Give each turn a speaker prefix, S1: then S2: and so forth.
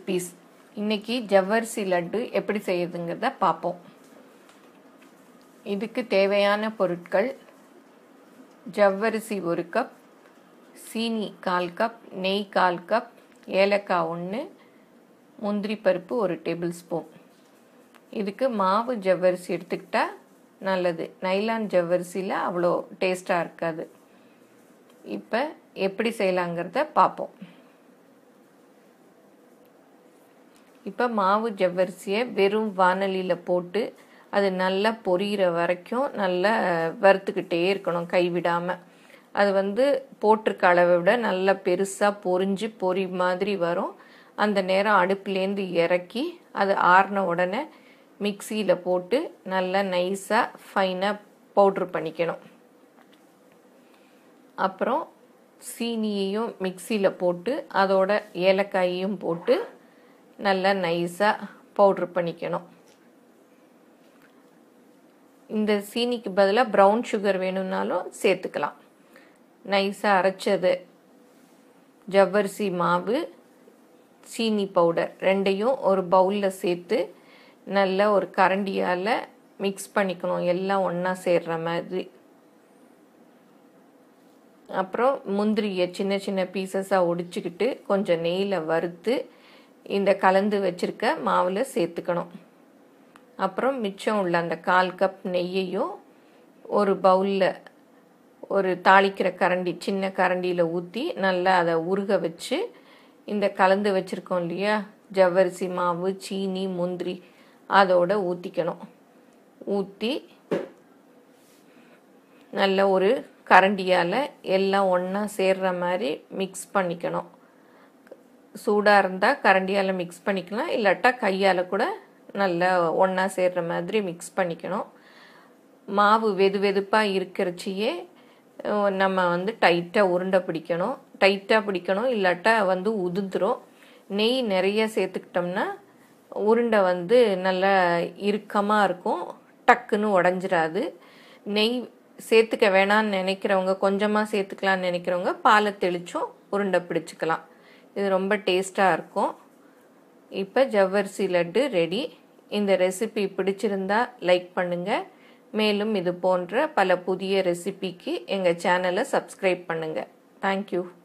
S1: recipes இன்னைக்கு ஜவ்வரிசி லட்டு எப்படி செய்யுதுங்கிறத பார்ப்போம் இதுக்கு தேவையான பொருட்கள் ஜவ்வரிசி ஒரு கப் சீனி கால் கப் நெய் கால் கப் ஏலக்காய் ஒன்று முந்திரி பருப்பு ஒரு டேபிள் ஸ்பூன் இதுக்கு மாவு ஜவ்வரிசி எடுத்துக்கிட்டால் நல்லது நைலான் ஜவ்வரிசியில் அவ்வளோ டேஸ்ட்டாக இருக்காது இப்போ எப்படி செய்யலாங்கிறத பார்ப்போம் இப்போ மாவு ஜவ்வரிசியை வெறும் வானலியில் போட்டு அது நல்லா பொரியிற வரைக்கும் நல்லா வறுத்துக்கிட்டே இருக்கணும் கைவிடாமல் அது வந்து போட்டிருக்க அளவை விட நல்லா பெருசாக பொரிஞ்சு பொரி மாதிரி வரும் அந்த நேரம் அடுப்புலேருந்து இறக்கி அது ஆறின உடனே மிக்சியில் போட்டு நல்லா நைஸாக ஃபைனாக பவுட்ரு பண்ணிக்கணும் அப்புறம் சீனியையும் மிக்சியில் போட்டு அதோட ஏலக்காயையும் போட்டு நல்லா நைஸாக பவுட்ரு பண்ணிக்கணும் இந்த சீனிக்கு பதிலாக ப்ரௌன் சுகர் வேணும்னாலும் சேர்த்துக்கலாம் நைஸாக அரைச்சது ஜவ்வரிசி மாவு சீனி பவுடர் ரெண்டையும் ஒரு பவுலில் சேர்த்து நல்ல ஒரு கரண்டியால் மிக்ஸ் பண்ணிக்கணும் எல்லாம் ஒன்றா சேர்ற மாதிரி அப்புறம் முந்திரியை சின்ன சின்ன பீசஸாக ஒடிச்சுக்கிட்டு கொஞ்சம் நெய்யில் வறுத்து இந்த கலந்து வச்சுருக்க மாவில் சேர்த்துக்கணும் அப்புறம் மிச்சம் உள்ள அந்த கால் கப் நெய்யையும் ஒரு பவுலில் ஒரு தாளிக்கிற கரண்டி சின்ன கரண்டியில் ஊற்றி நல்லா அதை உருக வச்சு இந்த கலந்து வச்சுருக்கோம் இல்லையா ஜவ்வரிசி மாவு சீனி முந்திரி அதோட ஊற்றிக்கணும் ஊற்றி நல்ல ஒரு கரண்டியால் எல்லாம் ஒன்றா சேர்ற மாதிரி மிக்ஸ் பண்ணிக்கணும் சூடாக இருந்தால் கரண்டியால் மிக்ஸ் பண்ணிக்கலாம் இல்லாட்டா கையால் கூட நல்லா ஒன்றா சேர்ற மாதிரி மிக்ஸ் பண்ணிக்கணும் மாவு வெது வெதுப்பாக இருக்கிறச்சியே நம்ம வந்து டைட்டாக உருண்டை பிடிக்கணும் டைட்டாக பிடிக்கணும் இல்லாட்டா வந்து உதுந்துரும் நெய் நிறைய சேர்த்துக்கிட்டோம்னா உருண்டை வந்து நல்லா இறுக்கமாக இருக்கும் டக்குன்னு உடஞ்சிராது நெய் சேர்த்துக்க வேணான்னு நினைக்கிறவங்க கொஞ்சமாக சேர்த்துக்கலான்னு நினைக்கிறவங்க பாலை தெளிச்சும் உருண்டை பிடிச்சிக்கலாம் இது ரொம்ப டேஸ்ட்டாக இருக்கும் இப்போ ஜவ்வரிசி லட்டு ரெடி இந்த ரெசிபி பிடிச்சிருந்தா லைக் பண்ணுங்கள் மேலும் இது போன்ற பல புதிய ரெசிபிக்கு எங்கள் சேனலை சப்ஸ்கிரைப் பண்ணுங்கள் தேங்க்யூ